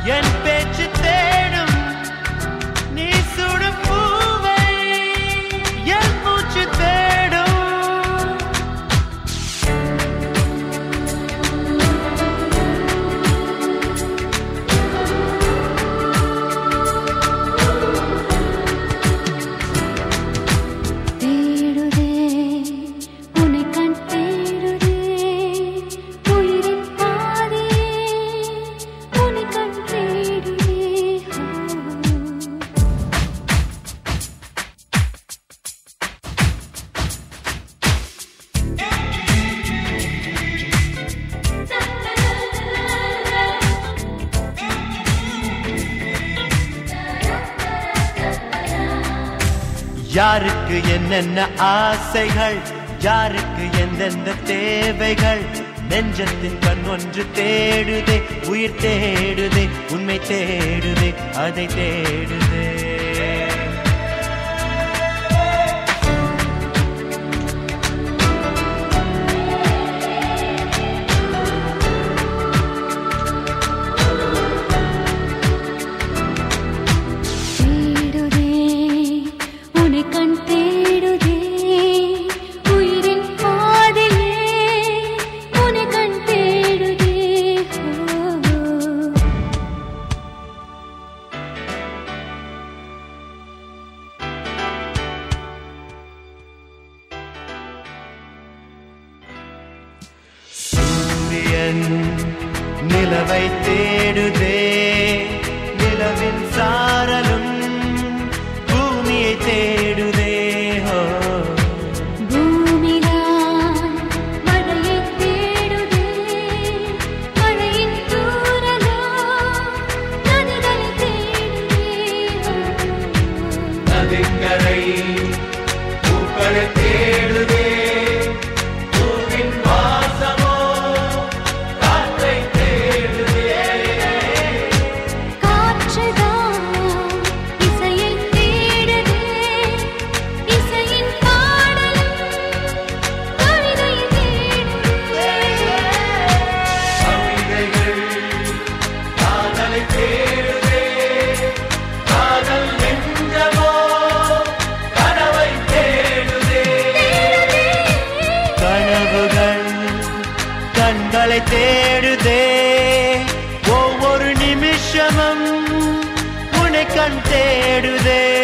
என் பேச்சு தேடும் நீ சுடும் பூவை என் மூச்சு தேடும் தேடுதே உன்னை கண் தேடுதே உயிரின் பாதியே உன்னை கண் தேடுதே யாருக்கு என்னென்ன ஆசைகள் யாருக்கு எந்தெந்த தேவைகள் நெஞ்சத்தின் கண் ஒன்று தேடுதே உயிர் தேடுதே உண்மை தேடுதே அதை தேடுதே தேடுதே உன்னை கண் தேடுதே உயிரின் பாதிலே உன்னை கண் தேடுதே சூரியன் நிலவை தேடுதே நிலவின் சாரலும் பூமியை தேடுதே ஓ பூமிதான் மழையை தேடுதே மழையின் தூறலோ நதிகளை தேடுதே நதிக்கரை பூக்களை தேடுதே பூவின் வாசமோ காற்றை தேடுதே காற்றுதான் இசையை தேடுதே இசையின் பாடலும் கவிதையை தேடுதே கவிதைகள் காதலை தேடுதே காதல் நெஞ்சமோ கனவை தேடுதே கனவுகள் கண்களை தேடுதே ஒவ்வொரு நிமிஷமும் உன்னை கண் தேடுதே